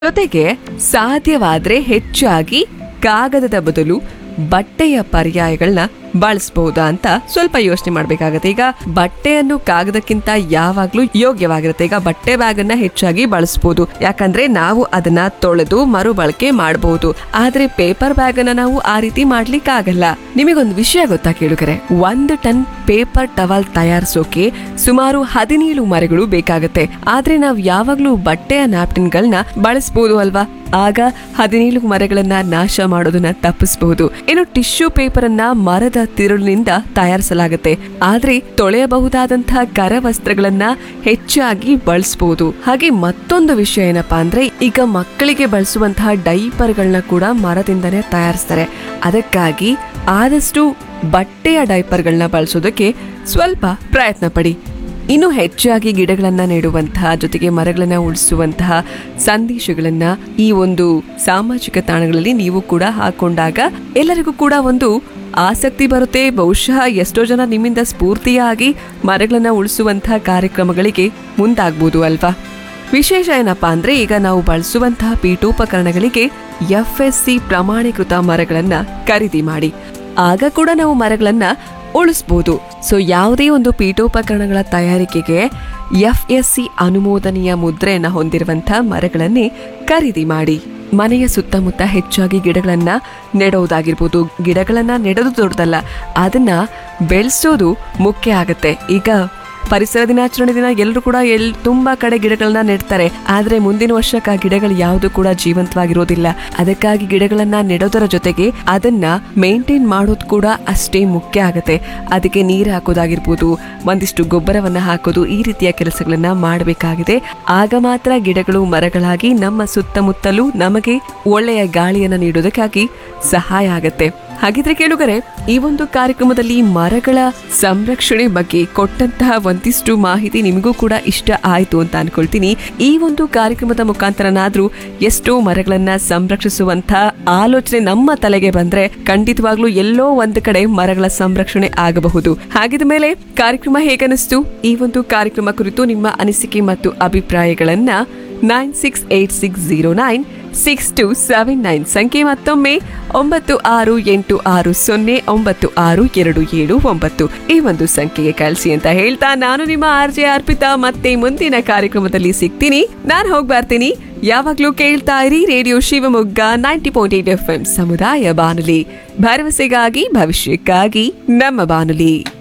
ಜೊತೆಗೆ ಸಾಧ್ಯವಾದ್ರೆ ಹೆಚ್ಚಾಗಿ ಕಾಗದದ ಬದಲು ಬಟ್ಟೆಯ ಪರ್ಯಾಯಗಳನ್ನ ಬಳಸಬಹುದಾ ಅಂತ ಸ್ವಲ್ಪ ಯೋಚನೆ ಮಾಡ್ಬೇಕಾಗತ್ತೆ ಈಗ ಬಟ್ಟೆಯನ್ನು ಕಾಗದಕ್ಕಿಂತ ಯಾವಾಗ್ಲೂ ಯೋಗ್ಯವಾಗಿರುತ್ತೆ ಈಗ ಬಟ್ಟೆ ಬ್ಯಾಗ್ ಅನ್ನ ಹೆಚ್ಚಾಗಿ ಬಳಸಬಹುದು ಯಾಕಂದ್ರೆ ನಾವು ಅದನ್ನ ತೊಳೆದು ಮರುಬಳಕೆ ಮಾಡಬಹುದು ಆದ್ರೆ ಪೇಪರ್ ಬ್ಯಾಗ್ ಅನ್ನ ನಾವು ಆ ರೀತಿ ಮಾಡ್ಲಿಕ್ಕೆ ಆಗಲ್ಲ ನಿಮಗೊಂದು ವಿಷಯ ಗೊತ್ತಾ ಕೇಳುಗರೆ ಒಂದು ಟನ್ ಪೇಪರ್ ಟವಲ್ ತಯಾರಿಸೋಕೆ ಸುಮಾರು ಹದಿನೇಳು ಮರಗಳು ಬೇಕಾಗತ್ತೆ ಆದ್ರೆ ನಾವು ಯಾವಾಗ್ಲೂ ಬಟ್ಟೆಯ ನ್ಯಾಪ್ಕಿನ್ಗಳನ್ನ ಬಳಸಬಹುದು ಅಲ್ವಾ ಆಗ ಹದಿನೇಳು ಮರಗಳನ್ನ ನಾಶ ಮಾಡೋದನ್ನ ತಪ್ಪಿಸಬಹುದು ಇನ್ನು ಟಿಶ್ಯೂ ಪೇಪರ್ ಅನ್ನ ಮರದ ತಿರುಳಿನಿಂದ ತಯಾರಿಸಲಾಗುತ್ತೆ ಆದ್ರೆ ತೊಳೆಯಬಹುದಾದಂತಹ ಕರವಸ್ತ್ರಗಳನ್ನ ಹೆಚ್ಚಾಗಿ ಬಳಸಬಹುದು ಹಾಗೆ ಮತ್ತೊಂದು ವಿಷಯ ಏನಪ್ಪಾ ಅಂದ್ರೆ ಈಗ ಮಕ್ಕಳಿಗೆ ಬಳಸುವಂತಹ ಡೈಪರ್ಗಳನ್ನ ಕೂಡ ಮರದಿಂದನೇ ತಯಾರಿಸ್ತಾರೆ ಅದಕ್ಕಾಗಿ ಆದಷ್ಟು ಬಟ್ಟೆಯ ಡೈಪರ್ಗಳನ್ನ ಬಳಸೋದಕ್ಕೆ ಸ್ವಲ್ಪ ಪ್ರಯತ್ನ ಪಡಿ ಇನ್ನು ಹೆಚ್ಚಾಗಿ ಗಿಡಗಳನ್ನ ನೆಡುವಂತಹ ಜೊತೆಗೆ ಮರಗಳನ್ನ ಉಳಿಸುವಂತಹ ಸಂದೇಶಗಳನ್ನ ಈ ಒಂದು ಸಾಮಾಜಿಕ ತಾಣಗಳಲ್ಲಿ ನೀವು ಕೂಡ ಹಾಕೊಂಡಾಗ ಎಲ್ಲರಿಗೂ ಕೂಡ ಒಂದು ಆಸಕ್ತಿ ಬರುತ್ತೆ ಬಹುಶಃ ಎಷ್ಟೋ ಜನ ನಿಮ್ಮಿಂದ ಸ್ಫೂರ್ತಿಯಾಗಿ ಮರಗಳನ್ನ ಉಳಿಸುವಂತಹ ಕಾರ್ಯಕ್ರಮಗಳಿಗೆ ಮುಂದಾಗ್ಬೋದು ಅಲ್ವಾ ವಿಶೇಷ ಏನಪ್ಪಾ ಅಂದ್ರೆ ಈಗ ನಾವು ಬಳಸುವಂತಹ ಪೀಠೋಪಕರಣಗಳಿಗೆ ಎಫ್ ಎಸ್ ಸಿ ಪ್ರಮಾಣೀಕೃತ ಮರಗಳನ್ನ ಖರೀದಿ ಮಾಡಿ ಆಗ ಕೂಡ ನಾವು ಮರಗಳನ್ನ ಉಳಿಸ್ಬೋದು ಸೊ ಯಾವುದೇ ಒಂದು ಪೀಠೋಪಕರಣಗಳ ತಯಾರಿಕೆಗೆ ಎಫ್ ಎಸ್ ಸಿ ಅನುಮೋದನೆಯ ಮುದ್ರೆಯನ್ನ ಹೊಂದಿರುವಂತಹ ಮರಗಳನ್ನೇ ಖರೀದಿ ಮಾಡಿ ಮನೆಯ ಸುತ್ತಮುತ್ತ ಹೆಚ್ಚಾಗಿ ಗಿಡಗಳನ್ನ ನೆಡೋದಾಗಿರ್ಬೋದು ಗಿಡಗಳನ್ನ ನೆಡೋದು ದೊಡ್ಡದಲ್ಲ ಅದನ್ನ ಬೆಳೆಸೋದು ಮುಖ್ಯ ಆಗತ್ತೆ ಈಗ ಪರಿಸರ ದಿನಾಚರಣೆ ದಿನ ಎಲ್ಲರೂ ಕೂಡ ಎಲ್ ತುಂಬಾ ಕಡೆ ಗಿಡಗಳನ್ನ ನೆಡ್ತಾರೆ ಆದ್ರೆ ಮುಂದಿನ ವರ್ಷಕ್ಕೆ ಆ ಗಿಡಗಳು ಯಾವುದು ಕೂಡ ಜೀವಂತವಾಗಿರೋದಿಲ್ಲ ಅದಕ್ಕಾಗಿ ಗಿಡಗಳನ್ನ ನೆಡೋದರ ಜೊತೆಗೆ ಅದನ್ನ ಮೇಂಟೈನ್ ಮಾಡೋದು ಕೂಡ ಅಷ್ಟೇ ಮುಖ್ಯ ಆಗತ್ತೆ ಅದಕ್ಕೆ ನೀರು ಹಾಕೋದಾಗಿರ್ಬೋದು ಒಂದಿಷ್ಟು ಗೊಬ್ಬರವನ್ನ ಹಾಕೋದು ಈ ರೀತಿಯ ಕೆಲಸಗಳನ್ನ ಮಾಡಬೇಕಾಗಿದೆ ಆಗ ಮಾತ್ರ ಗಿಡಗಳು ಮರಗಳಾಗಿ ನಮ್ಮ ಸುತ್ತಮುತ್ತಲೂ ನಮಗೆ ಒಳ್ಳೆಯ ಗಾಳಿಯನ್ನ ನೀಡೋದಕ್ಕಾಗಿ ಸಹಾಯ ಆಗತ್ತೆ ಹಾಗಿದ್ರೆ ಕೇಳುಗರೆ ಈ ಒಂದು ಕಾರ್ಯಕ್ರಮದಲ್ಲಿ ಮರಗಳ ಸಂರಕ್ಷಣೆ ಬಗ್ಗೆ ಕೊಟ್ಟಂತಹ ಒಂದಿಷ್ಟು ಮಾಹಿತಿ ನಿಮಗೂ ಕೂಡ ಇಷ್ಟ ಆಯ್ತು ಅಂತ ಅನ್ಕೊಳ್ತೀನಿ ಈ ಒಂದು ಕಾರ್ಯಕ್ರಮದ ಮುಖಾಂತರನಾದ್ರೂ ಎಷ್ಟೋ ಮರಗಳನ್ನ ಸಂರಕ್ಷಿಸುವಂತ ಆಲೋಚನೆ ನಮ್ಮ ತಲೆಗೆ ಬಂದ್ರೆ ಖಂಡಿತವಾಗ್ಲೂ ಎಲ್ಲೋ ಒಂದು ಕಡೆ ಮರಗಳ ಸಂರಕ್ಷಣೆ ಆಗಬಹುದು ಹಾಗಿದ ಮೇಲೆ ಕಾರ್ಯಕ್ರಮ ಹೇಗನಿಸ್ತು ಈ ಒಂದು ಕಾರ್ಯಕ್ರಮ ಕುರಿತು ನಿಮ್ಮ ಅನಿಸಿಕೆ ಮತ್ತು ಅಭಿಪ್ರಾಯಗಳನ್ನ nine six eight six zero nine six two seven nine ಸಂಖ್ಯೆ ಮತ್ತೊಮ್ಮೆ ಒಂಬತ್ತು ಆರು ಎಂಟು ಆರು ಸೊನ್ನೆ ಒಂಬತ್ತು ಆರು ಎರಡು ಏಳು ಒಂಬತ್ತು ಈ ಒಂದು ಸಂಖ್ಯೆಗೆ ಕಳಿಸಿ ಅಂತ ಹೇಳ್ತಾ ನಾನು ನಿಮ್ಮ ಆರ್ ಜೆ ಅರ್ಪಿತಾ ಮತ್ತೆ ಮುಂದಿನ ಕಾರ್ಯಕ್ರಮದಲ್ಲಿ ಸಿಗ್ತೀನಿ ನಾನು ಹೋಗಿ ಬರ್ತೀನಿ ಯಾವಾಗ್ಲೂ ಕೇಳ್ತಾ ಇರಿ radio Shivamogga ninety point eight F M ಸಮುದಾಯ ಬಾನುಲಿ ಭರವಸೆಗಾಗಿ ಭವಿಷ್ಯಕ್ಕಾಗಿ ನಮ್ಮ ಬಾನುಲಿ